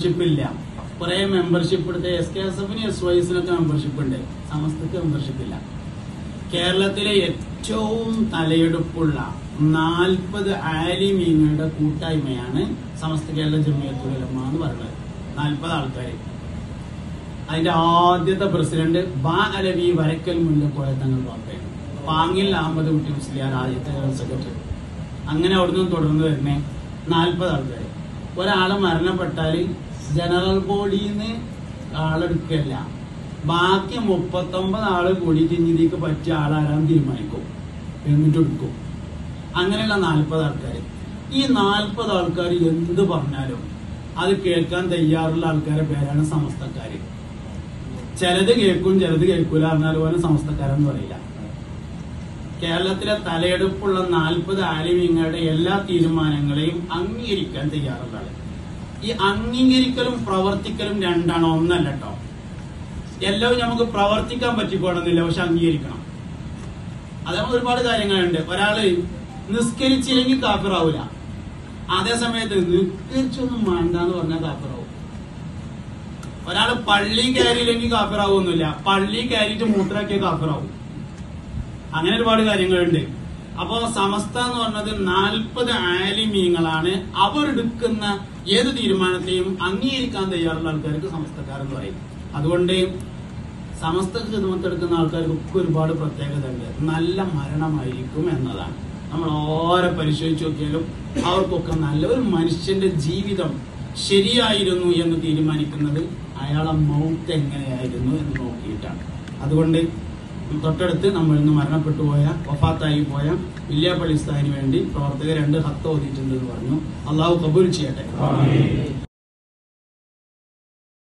membership ഇല്ല കുറെ membership എടുത്ത എസ് കെ എസ് എഫിന് എസ് വൈ എസിനൊക്കെ മെമ്പർഷിപ്പ് ഉണ്ട് സമസ്തക്ക് മെമ്പർഷിപ്പ് ഇല്ല കേരളത്തിലെ ഏറ്റവും തലയെടുപ്പുള്ള നാൽപ്പത് ആലിമീങ്ങളുടെ കൂട്ടായ്മയാണ് സമസ്ത കേരള ജമിയത്തുലമ എന്ന് പറയുന്നത് നാൽപ്പത് ആൾക്കാർ അതിന്റെ ആദ്യത്തെ പ്രസിഡന്റ് ബാ അലവി വരക്കൽ മുല്ലക്കോയ തങ്ങൾ പാപ്പയാണ് പാങ്ങിൽ അഹമ്മദ് കുട്ടി മുസ്ലിയാർ ആദ്യത്തെ ജനറൽ സെക്രട്ടറി അങ്ങനെ അവിടുന്ന് തുടർന്ന് വരുന്നേ നാൽപ്പത് ആൾക്കാർ ഒരാള് മരണപ്പെട്ടാൽ ജനറൽ ബോഡിന്ന് ആളെടുക്കല്ല ബാക്കി മുപ്പത്തൊമ്പത് ആള് കൂടിയിട്ട് ഇനി ഇതിക്ക് പറ്റിയ ആളാരാന്ന് തീരുമാനിക്കും എന്നിട്ട് എടുക്കും അങ്ങനെയുള്ള നാൽപ്പത് ആൾക്കാർ ഈ നാൽപ്പത് ആൾക്കാർ എന്ത് പറഞ്ഞാലും അത് കേൾക്കാൻ തയ്യാറുള്ള ആൾക്കാരുടെ പേരാണ് സമസ്തക്കാര് ചിലത് കേൾക്കും ചിലത് കേൾക്കൂല എന്നാൽ പോലെ സമസ്തക്കാരെന്ന് പറയില്ല കേരളത്തിലെ തലയെടുപ്പുള്ള നാൽപ്പത് ആലിമ്യങ്ങളുടെ എല്ലാ തീരുമാനങ്ങളെയും അംഗീകരിക്കാൻ തയ്യാറുള്ള ആള് ഈ അംഗീകരിക്കലും പ്രവർത്തിക്കലും രണ്ടാണ് ഒന്നല്ല കേട്ടോ എല്ലാം നമുക്ക് പ്രവർത്തിക്കാൻ പറ്റിക്കോണമെന്നില്ല പക്ഷെ അംഗീകരിക്കണം അതേപോലെ ഒരുപാട് കാര്യങ്ങളുണ്ട് ഒരാള് നിസ്കരിച്ചില്ലെങ്കിൽ കാപ്പിറാവൂല അതേ സമയത്ത് നിസ്കരിച്ചൊന്നും വേണ്ടെന്ന് പറഞ്ഞാൽ കാപ്പിറാവും ഒരാള് പള്ളി കയറിയില്ലെങ്കിൽ കാപ്പിറാവൊന്നുമില്ല പള്ളി കയറിയിട്ട് മൂത്രാക്കിയ കാപ്പിറാവും അങ്ങനെ ഒരുപാട് കാര്യങ്ങളുണ്ട് അപ്പോ സമസ്ത എന്ന് പറഞ്ഞത് നാൽപ്പത് ആലിമീങ്ങളാണ് അവരെടുക്കുന്ന ഏത് തീരുമാനത്തെയും അംഗീകരിക്കാൻ തയ്യാറുള്ള ആൾക്കാർക്ക് സമസ്തക്കാരെന്ന് പറയും അതുകൊണ്ട് സമസ്ത ഹിതമത്തെടുക്കുന്ന ആൾക്കാർക്കൊക്കെ ഒരുപാട് പ്രത്യേകത ഉണ്ട് നല്ല മരണമായിരിക്കും എന്നതാണ് നമ്മൾ ഓരെ പരിശോധിച്ച് നോക്കിയാലും അവർക്കൊക്കെ നല്ല ഒരു മനുഷ്യന്റെ ജീവിതം ശരിയായിരുന്നു എന്ന് തീരുമാനിക്കുന്നത് അയാളെ മൗത്ത് എങ്ങനെയായിരുന്നു എന്ന് നോക്കിയിട്ടാണ് അതുകൊണ്ട് തൊട്ടടുത്ത് നമ്മൾ ഇന്ന് മരണപ്പെട്ടു പോയ വഫാത്തായി പോയ വില്യാപ്പള്ളി സ്ഥാനിന് വേണ്ടി പ്രവർത്തകർ രണ്ട് ഹത്ത് ഓതിയിട്ടുണ്ട് എന്ന് പറഞ്ഞു അള്ളാഹു കബൂൽ ചെയ്യട്ടെ